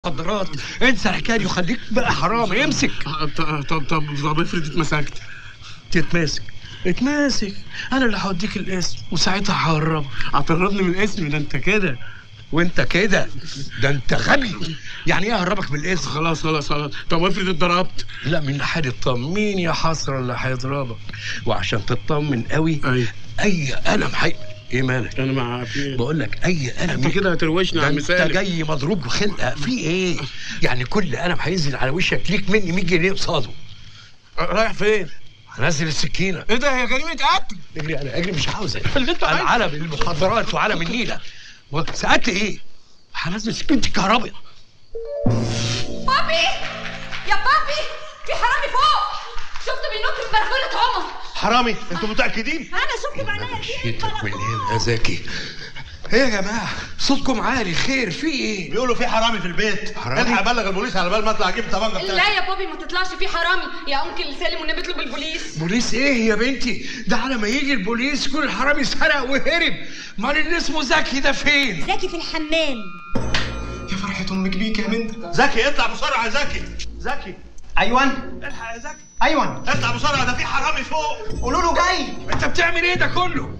مخدرات انسى الحكايه دي وخليك بقى حرام امسك طب طب طب طب افرض اتمسكت تتماسك اتماسك انا اللي هوديك الاسم وساعتها ههربك هتهربني من الاسم ده انت كده وانت كده ده انت غبي يعني ايه اهربك من الاسم خلاص خلاص خلاص طب افرض اتضربت لا من ناحيه التطمين يا حسره اللي هيضربك وعشان تطمن قوي ايوه اي قلم حي ايه مالك انا مع في بقول لك اي قلم انت كده هتروشني يا ده عم انت سالم جاي مضروب بخلقه في ايه يعني كل قلم هينزل على وشك ليك مني 100 جنيه قصاده رايح فين؟ هنزل السكينه ايه ده هي جريمه قتل اجري انا اجري مش عاوزك اللي انت انا عايزه. علم المخدرات وعلم النيله سألت ايه؟ هنزل سكينة الكهرباء بابي يا بابي في حرامي فوق شفته بينط من بلكونه عمر حرامي انتوا متاكدين انا شفته بعينيا شيتك من هنا يا زكي ايه يا جماعه صوتكم عالي خير في ايه؟ بيقولوا في حرامي في البيت حرامي؟ الحق ابلغ البوليس على بال ما اطلع اجيب الطبنجه لا بتاعتي يا بابي ما تطلعش في حرامي يا انكل سالم والنبي اطلب البوليس بوليس ايه يا بنتي؟ ده على ما يجي البوليس كل الحرامي سرق وهرب امال اللي اسمه زكي ده فين؟ زكي في الحمام يا فرحة امك بيك يا منت زكي اطلع بسرعه يا زكي زكي ايوان الحق يا زكي ايوان اطلع بسرعه ده في حرامي فوق قولوا له جاي انت بتعمل ايه ده كله؟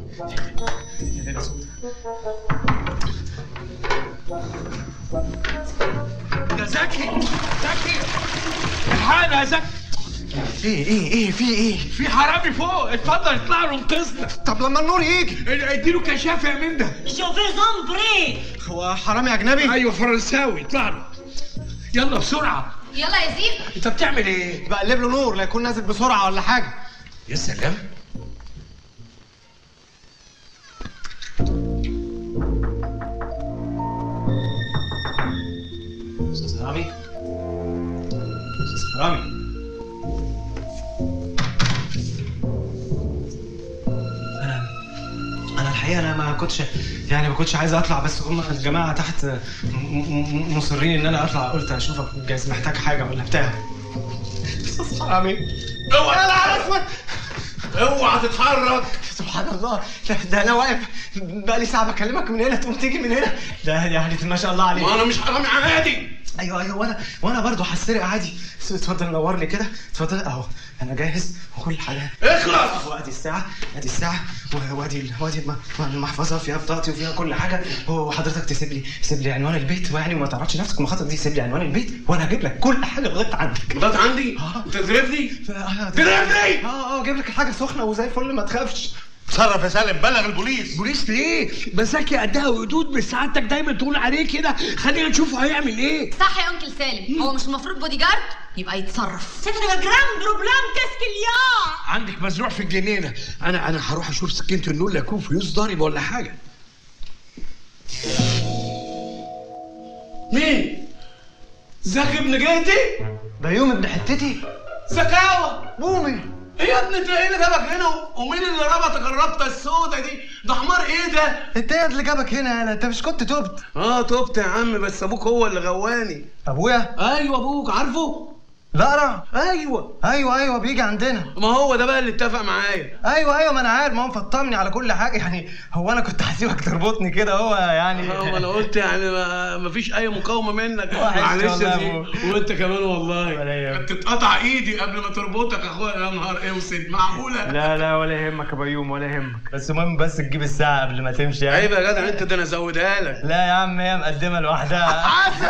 يا زكي زكي الحقنا يا زكي ايه ايه ايه في ايه في حرامي فوق اتفضل اطلع له انقذنا طب لما النور يجي اديله كشاف يا من ده شوفي زومبري هو حرامي اجنبي ايوه فرنساوي اطلع له يلا بسرعه يلا يا زيد انت بتعمل ايه؟ بقلب له نور لا يكون نازل بسرعه ولا حاجه يا سلام استاذ رامي استاذ رامي انا انا الحقيقه انا ما كنتش يعني ما كنتش عايز اطلع بس هم الجماعه تحت م- م- مصرين ان انا اطلع قلت اشوفك جايز محتاج حاجه ولا بتاع استاذ رامي اوعى يا نهار اسود اوعى تتحرك سبحان الله ده, ده انا واقف بقالي ساعه بكلمك من هنا تقوم تيجي من هنا ده يعني ما شاء الله عليك ما انا مش حرامي عادي ايوه ايوه وانا وانا برضه هسرق عادي بس اتفضل نورني كده اتفضل اهو انا جاهز وكل حاجه اخلص اهو ادي الساعه ادي الساعه و- وادي ال- وادي الم- المحفظه فيها بطاقتي وفيها كل حاجه وحضرتك تسيب لي تسيب لي عنوان البيت ويعني ما تعرضش نفسك المخاطره دي سيب لي عنوان البيت وانا هجيب لك كل حاجه لغايه عندك بضات عندي آه. تزرفني ف- آه، تضربني اه اه اجيب لك الحاجه سخنه وزي الفل ما تخافش تصرف يا سالم بلغ البوليس بوليس ليه؟ ما زكي قدها وقدود مش سعادتك دايما تقول عليه كده خلينا نشوفه هيعمل ايه صح يا انكل سالم هو مش المفروض بودي جارد يبقى يتصرف سيتر جرام بروبلام كاسكليا عندك مزروع في الجنينه انا انا هروح اشوف سكينه النور لا يكون فلوس ضارب ولا حاجه مين؟ زكي ابن جهتي؟ بيوم ابن حتتي زكاوة بومي ايه يا ابني انت ايه اللي جابك هنا ومين اللي ربطك الربطه السودة دي؟ ده حمار ايه ده؟ انت ايه اللي جابك هنا انا انت مش كنت تبت اه تبت يا عم بس ابوك هو اللي غواني ابويا ايوه ابوك عارفه؟ لا لا ايوه ايوه ايوه بيجي عندنا ما هو ده بقى اللي اتفق معايا ايوه ايوه ما انا عارف ما هو مفطمني على كل حاجه يعني هو انا كنت هسيبك تربطني كده هو يعني اه ما انا قلت يعني ما ما فيش اي مقاومه منك وحشني معلش والله يا يا زين أبو. وانت كمان والله ولا يهمك. تتقطع ايدي قبل ما تربطك يا اخويا يا نهار اسود معقوله لا لا ولا يهمك يا بيوم ولا يهمك بس المهم بس تجيب الساعه قبل ما تمشي يعني عيب يا جدع انت ده انا ازودها لك لا يا عم هي مقدمه لوحدها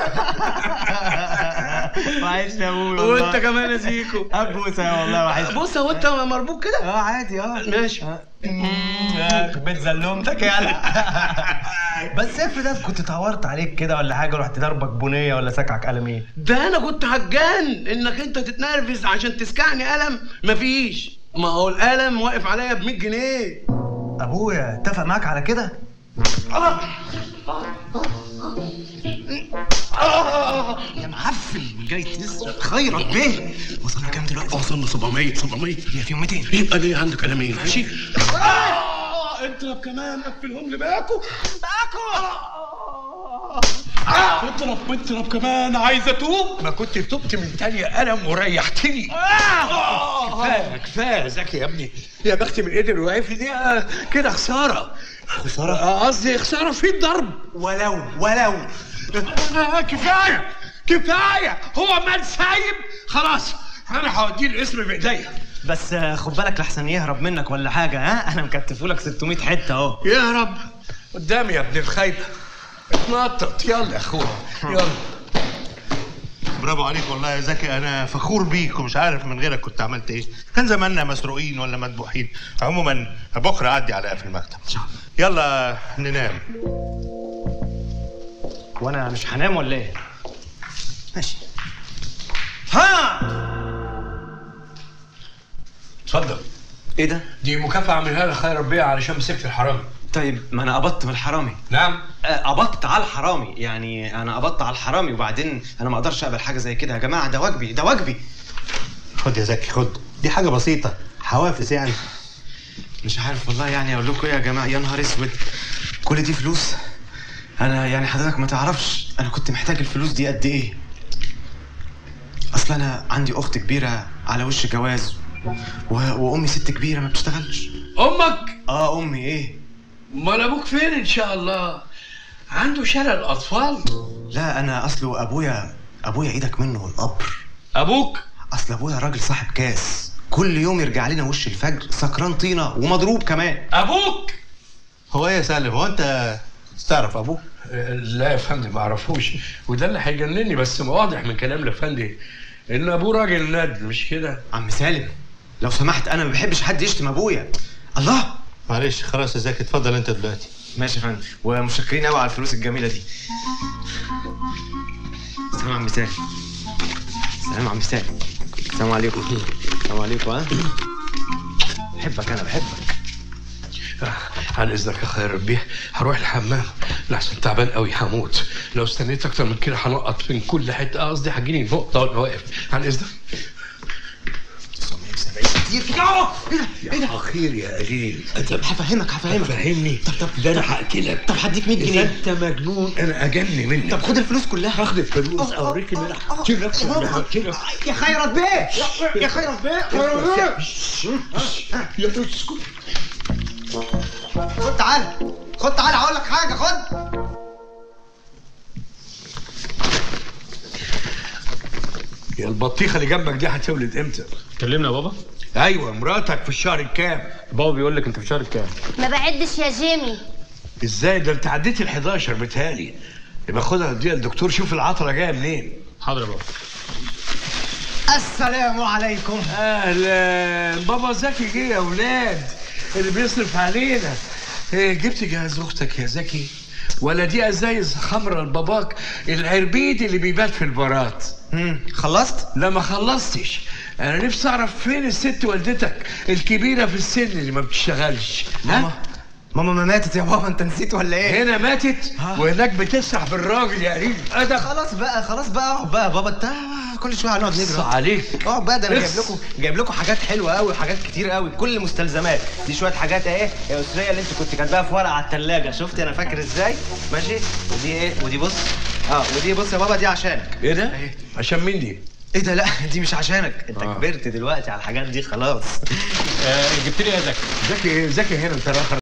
وحشني يا ابويا والله. وانت كمان يا زيكو ابوسه والله وحشني بص هو انت مربوط كده اه عادي اه ماشي آه، بيت زلومتك يلا بس افرض انا كنت اتعورت عليك كده ولا حاجه ورحت ضربك بنيه ولا سكعك قلم ايه ده انا كنت هتجان انك انت تتنرفز عشان تسكعني قلم مفيش ما هو القلم واقف عليا ب 100 جنيه ابويا اتفق معاك على كده يا معفن جاي تسرق خيرك بيه وصلنا كام دلوقتي وصلنا 700 700 هي في 200 يبقى ليه عندك قلمين ماشي آه، اضرب كمان قفلهم لي باكو باكو آه، اضرب اضرب كمان عايز اتوب ما كنت تبت من تانية قلم وريحتني كفايه كفايه زكي يا ابني يا بختي من قدر واقف لي دي آه، كده خساره خساره قصدي خساره في الضرب ولو ولو آه، كفايه كفايه هو مال سايب خلاص انا هوديه الاسم بايديا بس آه، خد بالك لحسن يهرب منك ولا حاجه ها انا مكتفولك 600 حته اهو يا رب قدامي يا ابن الخايبه اتنطط يلا يا اخويا يلا برافو عليك والله يا زكي انا فخور بيك ومش عارف من غيرك كنت عملت ايه كان زماننا مسروقين ولا مذبوحين عموما بكره اعدي عليها في المكتب يلا ننام وانا مش هنام ولا ايه ماشي ها اتفضل ايه ده دي مكافأة عاملها لك خير ربيع علشان مسكت الحرامي طيب ما انا قبضت بالحرامي نعم آه، قبضت على الحرامي يعني انا قبضت على الحرامي وبعدين انا ما اقدرش اقبل حاجه زي كده يا جماعه ده واجبي ده واجبي خد يا زكي خد دي حاجه بسيطه حوافز يعني مش عارف والله يعني اقول لكم ايه يا جماعه يا نهار اسود كل دي فلوس انا يعني حضرتك ما تعرفش انا كنت محتاج الفلوس دي قد ايه اصل انا عندي اخت كبيره على وش جواز و... وامي ست كبيره ما بتشتغلش امك اه امي ايه امال ابوك فين ان شاء الله عنده شلل اطفال لا انا اصله ابويا ابويا ايدك منه القبر ابوك اصل ابويا راجل صاحب كاس كل يوم يرجع لنا وش الفجر سكران طينه ومضروب كمان ابوك هو ايه يا سالم هو انت تعرف ابوه آه، لا يا فندم ما اعرفوش وده اللي هيجنني بس واضح من كلام الافندي ان ابوه راجل ند مش كده عم سالم لو سمحت انا ما بحبش حد يشتم ابويا الله معلش خلاص يا زكي اتفضل انت دلوقتي ماشي يا فندم ومشكرين قوي على الفلوس الجميله دي سلام يا عم سالم سلام يا عم سالم السلام عليكم السلام عليكم ها بحبك انا بحبك آه، عن اذنك يا خير ربيع هروح الحمام لحسن تعبان قوي هموت لو استنيت اكتر من كده هنقط من كل حته آه، قصدي هجيني نقطه وانا واقف عن اذنك كتير كده اه ايه ده ايه ده اخير يا قليل هفهمك هفهمك فهمني طب طب ده انا هقتلك طب هديك 100 اذا جنيه انت مجنون انا اجن منك طب خد الفلوس كلها هاخد الفلوس اوريك ان انا هقتلك أنا هقتلك يا خيرت بيه يا خيرت بيه يا اسكت خد تعالى خد تعالى هقول لك حاجه خد يا البطيخه اللي جنبك دي هتولد امتى؟ كلمنا يا بابا ايوه مراتك في الشهر الكام؟ بابا بيقول لك انت في شهر كام ما بعدش يا جيمي ازاي ده انت عديت ال 11 بتهالي يبقى خدها اديها للدكتور شوف العطله جايه منين حاضر يا بابا السلام عليكم اهلا بابا زكي جه يا اولاد اللي بيصرف علينا إيه جبت جهاز اختك يا زكي ولا دي ازايز خمره لباباك العربيد اللي بيبات في البارات امم خلصت لا ما خلصتش انا نفسي اعرف فين الست والدتك الكبيره في السن اللي ما بتشتغلش ماما ماما ما ماتت يا بابا انت نسيت ولا ايه هنا ماتت وهناك بتسرح بالراجل يا قريب ادب خلاص بقى خلاص بقى اقعد بقى يا بابا انت كل شويه هنقعد ص نجري عليك اقعد بقى ده انا بس. جايب لكم جايب لكم حاجات حلوه قوي وحاجات كتير قوي كل المستلزمات دي شويه حاجات اهي يا اسريه اللي انت كنت كاتباها في ورقه على الثلاجه شفت انا فاكر ازاي ماشي ودي ايه ودي بص اه ودي بص يا بابا دي عشانك ايه ده اهي. عشان مين دي ايه ده لا دي مش عشانك انت آه. كبرت دلوقتي على الحاجات دي خلاص آه جبت لي ايه يا زكي زكي ايه زكي هنا انت الاخر